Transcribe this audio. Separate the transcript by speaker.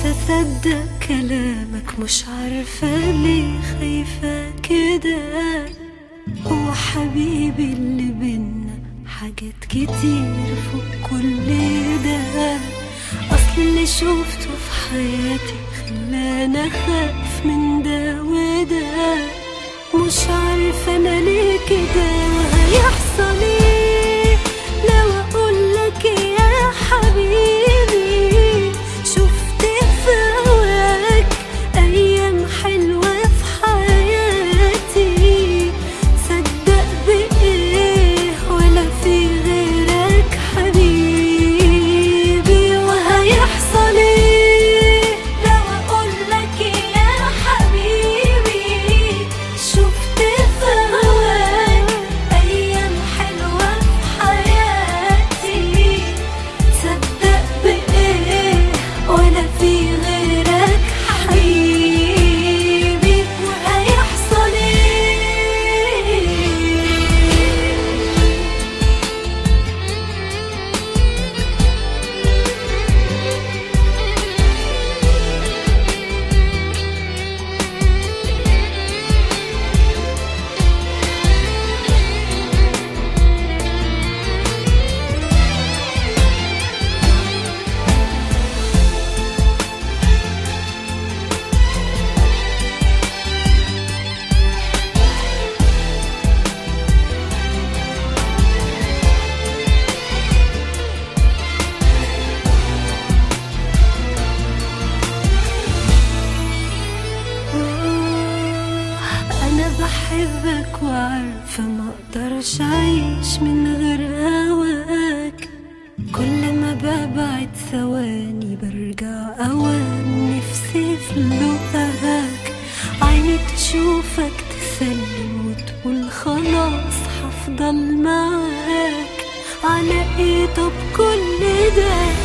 Speaker 1: اصدق كلامك مش عارفة ليه خايفة كده هو حبيبي اللي بينا حاجات كتير فوق كل ده اصل اللي شفته في حياتي خلاني اخاف من ده وده مش عارفة انا ليه كده هيحصل ايه لو اقولك يا حبيبي شفت في هواك ايام حلوة في حياتي صدق بايه ولا في غيرك حبيبي وهيحصل ايه لو اقولك يا حبيبي شفت في هواك ايام حلوة في حياتي تصدق بايه ولا في غيرك حبيبي وهيحصل ايه أنا بحبك وعارفة ما أقدرش أعيش من غير هواك كل ما ببعد ثواني برجع أوام نفسي في لقاك عيني تشوفك تسلم وتقول خلاص هفضل معاك على ايه طب كل ده